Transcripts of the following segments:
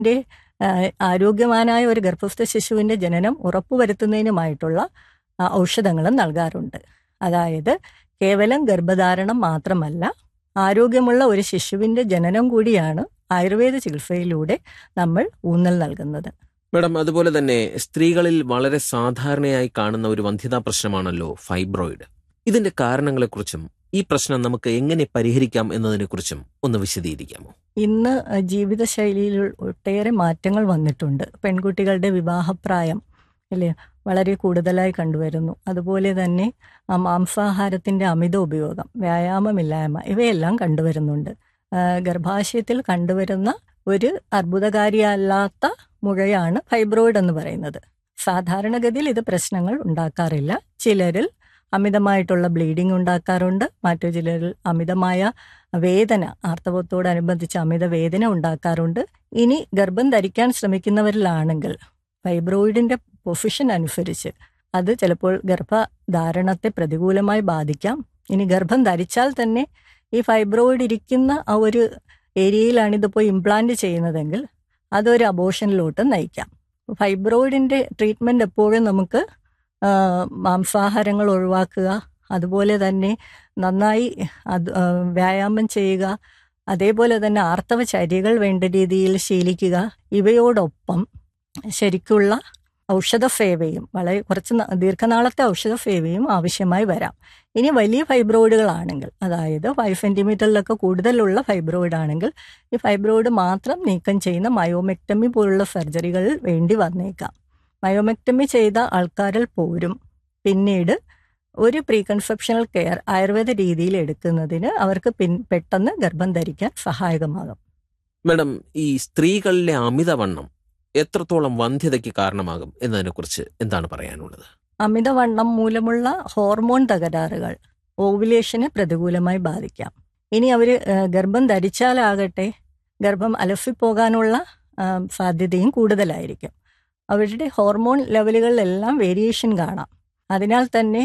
ന്റെ, ആ, ആരോഗ്യവാനായ ഒരു ഗർഭസ്ഥ ശിശുവിന്റെ ജനനം ഉറപ്പുവരുത്തുന്നതിനുമായിട്ടുള്ള ആ, ഔഷധങ്ങളും നൽകാറുണ്ട് അതായത് കേവലം ഗർഭധാരണം മാത്രമല്ല ആരോഗ്യമുള്ള ഒരു ശിശുവിന്റെ ജനനം കൂടിയാണ് ആയുർവേദ ചികിത്സയിലൂടെ നമ്മൾ ഊന്നൽ നൽകുന്നത് മാഡം അതുപോലെ തന്നെ സ്ത്രീകളിൽ വളരെ സാധാരണയായി കാണുന്ന ഒരു വന്ധ്യതാ പ്രശ്നമാണല്ലോ ഫൈബ്രോയിഡ് ഇതിന്റെ കാരണങ്ങളെക്കുറിച്ചും ഈ പ്രശ്നം നമുക്ക് എങ്ങനെ പരിഹരിക്കാം എന്നതിനെക്കുറിച്ചും ഒന്ന് വിശദീകരിക്കാമോ ഇന്ന് ജീവിതശൈലിയിൽ ഒട്ടേറെ മാറ്റങ്ങൾ വന്നിട്ടുണ്ട് പെൺകുട്ടികളുടെ വിവാഹപ്രായം അല്ലേ വളരെ കൂടുതലായി കണ്ടുവരുന്നു അതുപോലെ തന്നെ ആ മാംസാഹാരത്തിന്റെ അമിത ഉപയോഗം വ്യായാമമില്ലായ്മ ഇവയെല്ലാം കണ്ടുവരുന്നുണ്ട് ആ, ഗർഭാശയത്തിൽ കണ്ടുവരുന്ന ഒരു അർബുദകാരിയല്ലാത്ത മുഴയാണ് ഫൈബ്രോയിഡ് എന്ന് പറയുന്നത് സാധാരണഗതിയിൽ ഇത് പ്രശ്നങ്ങൾ ഉണ്ടാക്കാറില്ല ചിലരിൽ അമിതമായിട്ടുള്ള ബ്ലീഡിംഗ് ഉണ്ടാക്കാറുണ്ട് മറ്റു ചിലരിൽ അമിതമായ വേദന ആർത്തവത്തോടനുബന്ധിച്ച് അമിത വേദന ഉണ്ടാക്കാറുണ്ട് ഇനി ഗർഭം ധരിക്കാൻ ശ്രമിക്കുന്നവരിലാണെങ്കിൽ ഫൈബ്രോയിഡിന്റെ പൊസിഷൻ അനുസരിച്ച് അത് ചിലപ്പോൾ ഗർഭധാരണത്തെ പ്രതികൂലമായി ബാധിക്കാം ഇനി ഗർഭം ധരിച്ചാൽ തന്നെ ഈ ഫൈബ്രോയിഡ് ഇരിക്കുന്ന ആ ഒരു ഏരിയയിലാണ് ഇതിപ്പോൾ ഇംപ്ലാന്റ് ചെയ്യുന്നതെങ്കിൽ അതൊരു അബോഷനിലോട്ട് നയിക്കാം ഫൈബ്രോയിഡിന്റെ ട്രീറ്റ്മെന്റ് എപ്പോഴും നമുക്ക് ആ, മാംസാഹാരങ്ങൾ ഒഴിവാക്കുക അതുപോലെ തന്നെ നന്നായി അത് ആ, വ്യായാമം ചെയ്യുക അതേപോലെ തന്നെ ആർത്തവ ചര്യകൾ വേണ്ട രീതിയിൽ ശീലിക്കുക ഇവയോടൊപ്പം ശരിക്കുള്ള ഔഷധ സേവയും വളരെ കുറച്ച് ന- ദീർഘനാളത്തെ ഔഷധ സേവയും ആവശ്യമായി വരാം ഇനി വലിയ ഫൈബ്രോയിഡുകളാണെങ്കിൽ അതായത് ഫൈവ് സെന്റിമീറ്ററിലൊക്കെ കൂടുതലുള്ള ഫൈബ്രോയിഡ് ആണെങ്കിൽ ഈ ഫൈബ്രോയിഡ് മാത്രം നീക്കം ചെയ്യുന്ന മയോമെക്ടമി പോലുള്ള സർജറികൾ വേണ്ടി വന്നേക്കാം മയോമെക്ടമി ചെയ്ത ആൾക്കാരിൽ പോരും പിന്നീട് ഒരു പ്രീ കൺസെപ്ഷണൽ കെയർ ആയുർവേദ രീതിയിൽ എടുക്കുന്നതിന് അവർക്ക് പിൻ പെട്ടെന്ന് ഗർഭം ധരിക്കാൻ സഹായകമാകും മാഡം ഈ സ്ത്രീകളിലെ അമിതവണ്ണം എത്രത്തോളം വന്ധ്യതയ്ക്ക് കാരണമാകും എന്നതിനെക്കുറിച്ച് എന്താണ് പറയാനുള്ളത് അമിതവണ്ണം മൂലമുള്ള ഹോർമോൺ തകരാറുകൾ ഓവുലേഷനെ പ്രതികൂലമായി ബാധിക്കാം ഇനി അവർ ഗർഭം ധരിച്ചാലാകട്ടെ ഗർഭം അലസിപ്പോകാനുള്ള ആ, സാധ്യതയും കൂടുതലായിരിക്കും അവരുടെ ഹോർമോൺ ലെവലുകളിലെല്ലാം വേരിയേഷൻ കാണാം അതിനാൽ തന്നെ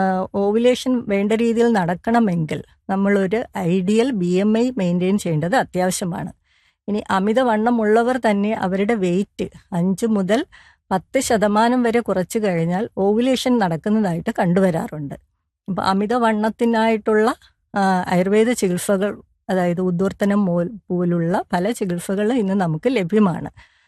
ഓവുലേഷൻ വേണ്ട രീതിയിൽ നടക്കണമെങ്കിൽ നമ്മളൊരു ideal B M I maintain ചെയ്യേണ്ടത് അത്യാവശ്യമാണ് ഇനി അമിതവണ്ണം ഉള്ളവർ തന്നെ അവരുടെ വെയിറ്റ് അഞ്ച് മുതൽ പത്ത് ശതമാനം വരെ കുറച്ചു കഴിഞ്ഞാൽ ഓവുലേഷൻ നടക്കുന്നതായിട്ട് കണ്ടുവരാറുണ്ട് അപ്പം അമിതവണ്ണത്തിനായിട്ടുള്ള ആ, ആയുർവേദ ചികിത്സകൾ അതായത് ഉദ്വർത്തനം മോൽ പോലുള്ള പല ചികിത്സകളും ഇന്ന് നമുക്ക് ലഭ്യമാണ്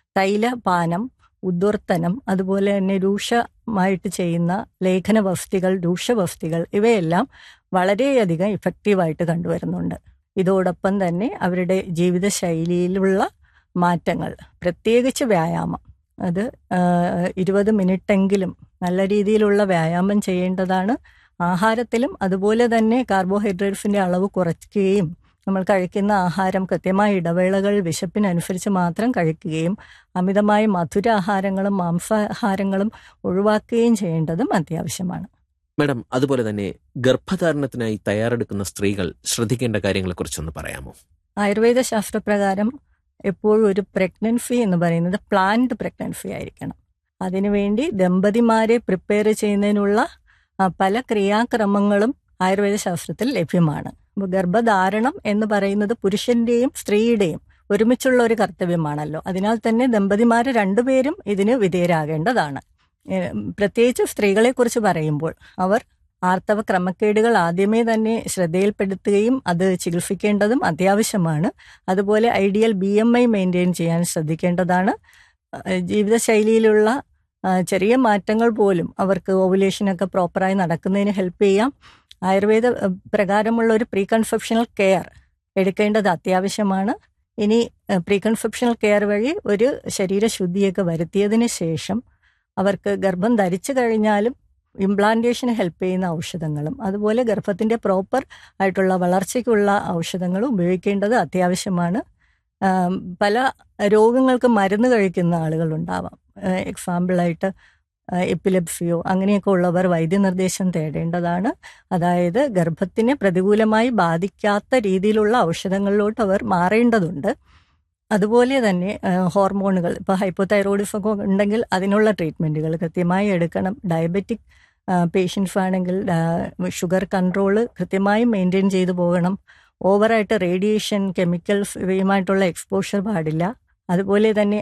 തൈലപാനം ഉദ്വർത്തനം അതുപോലെ തന്നെ രൂക്ഷമായിട്ട് ചെയ്യുന്ന ലേഖന വസ്തികൾ രൂക്ഷവസ്തികൾ ഇവയെല്ലാം വളരെയധികം ഇഫക്റ്റീവായിട്ട് കണ്ടുവരുന്നുണ്ട് ഇതോടൊപ്പം തന്നെ അവരുടെ ജീവിതശൈലിയിലുള്ള മാറ്റങ്ങൾ പ്രത്യേകിച്ച് വ്യായാമം അത് ഇരുപത് മിനിറ്റെങ്കിലും നല്ല രീതിയിലുള്ള വ്യായാമം ചെയ്യേണ്ടതാണ് ആഹാരത്തിലും അതുപോലെ തന്നെ കാർബോഹൈഡ്രേറ്റ്സിന്റെ അളവ് കുറയ്ക്കുകയും നമ്മൾ കഴിക്കുന്ന ആഹാരം കൃത്യമായ ഇടവേളകൾ വിശപ്പിനനുസരിച്ച് മാത്രം കഴിക്കുകയും അമിതമായ മധുര ആഹാരങ്ങളും മാംസാഹാരങ്ങളും ഒഴിവാക്കുകയും ചെയ്യേണ്ടതും അത്യാവശ്യമാണ് മാഡം അതുപോലെ തന്നെ ഗർഭധാരണത്തിനായി തയ്യാറെടുക്കുന്ന സ്ത്രീകൾ ശ്രദ്ധിക്കേണ്ട കാര്യങ്ങളെക്കുറിച്ചൊന്ന് പറയാമോ ആയുർവേദ ശാസ്ത്രപ്രകാരം എപ്പോഴും ഒരു പ്രഗ്നൻസി എന്ന് പറയുന്നത് പ്ലാൻഡ് പ്രഗ്നൻസി ആയിരിക്കണം അതിനുവേണ്ടി ദമ്പതിമാരെ പ്രിപ്പയർ ചെയ്യുന്നതിനുള്ള ആ, പല ക്രിയാക്രമങ്ങളും ആയുർവേദ ശാസ്ത്രത്തിൽ ലഭ്യമാണ് അപ്പോൾ ഗർഭധാരണം എന്ന് പറയുന്നത് പുരുഷന്റെയും സ്ത്രീയുടെയും ഒരുമിച്ചുള്ള ഒരു കർത്തവ്യമാണല്ലോ അതിനാൽ തന്നെ ദമ്പതിമാർ രണ്ടുപേരും ഇതിന് വിധേയരാകേണ്ടതാണ് ഏഹ്, പ്രത്യേകിച്ച് സ്ത്രീകളെക്കുറിച്ച് പറയുമ്പോൾ അവർ ആർത്തവ ക്രമക്കേടുകൾ ആദ്യമേ തന്നെ ശ്രദ്ധയിൽപ്പെടുത്തുകയും അത് ചികിത്സിക്കേണ്ടതും അത്യാവശ്യമാണ് അതുപോലെ ideal B M I maintain ചെയ്യാൻ ശ്രദ്ധിക്കേണ്ടതാണ് അഹ് ജീവിതശൈലിയിലുള്ള ആ, ചെറിയ മാറ്റങ്ങൾ പോലും അവർക്ക് ഓവുലേഷനൊക്കെ പ്രോപ്പറായി നടക്കുന്നതിന് ഹെൽപ്പ് ചെയ്യാം ആയുർവേദ അഹ്, പ്രകാരമുള്ള ഒരു പ്രീ കൺസെപ്ഷണൽ കെയർ എടുക്കേണ്ടത് അത്യാവശ്യമാണ് ഇനി പ്രീ കൺസെപ്ഷണൽ കെയർ വഴി ഒരു ശരീരശുദ്ധിയൊക്കെ വരുത്തിയതിന് ശേഷം അവർക്ക് ഗർഭം ധരിച്ചു കഴിഞ്ഞാലും ഇംപ്ലാന്റേഷന് ഹെൽപ്പ് ചെയ്യുന്ന ഔഷധങ്ങളും അതുപോലെ ഗർഭത്തിന്റെ പ്രോപ്പർ ആയിട്ടുള്ള വളർച്ചയ്ക്കുള്ള ഔഷധങ്ങളും ഉപയോഗിക്കേണ്ടത് അത്യാവശ്യമാണ് ആം, പല രോഗങ്ങൾക്ക് മരുന്ന് കഴിക്കുന്ന ആളുകളുണ്ടാവാം എക്സാമ്പിളായിട്ട് എപ്പിലെപ്സിയോ അങ്ങനെയൊക്കെ ഉള്ളവർ വൈദ്യനിർദ്ദേശം തേടേണ്ടതാണ് അതായത് ഗർഭത്തിനെ പ്രതികൂലമായി ബാധിക്കാത്ത രീതിയിലുള്ള ഔഷധങ്ങളിലോട്ട് അവർ മാറേണ്ടതുണ്ട് അതുപോലെ തന്നെ ആ, ഹോർമോണുകൾ ഇപ്പോൾ ഹൈപ്പോതൈറോയിഡിസം ഒക്കെ ഉണ്ടെങ്കിൽ അതിനുള്ള ട്രീറ്റ്മെൻറ്റുകൾ കൃത്യമായി എടുക്കണം ഡയബറ്റിക് പേഷ്യൻസ് ആണെങ്കിൽ ഷുഗർ കൺട്രോൾ കൃത്യമായി മെയിൻറ്റെയിൻ ചെയ്തു പോകണം ഓവറായിട്ട് റേഡിയേഷൻ കെമിക്കൽസ് ഇവയുമായിട്ടുള്ള എക്സ്പോഷർ പാടില്ല അതുപോലെ തന്നെ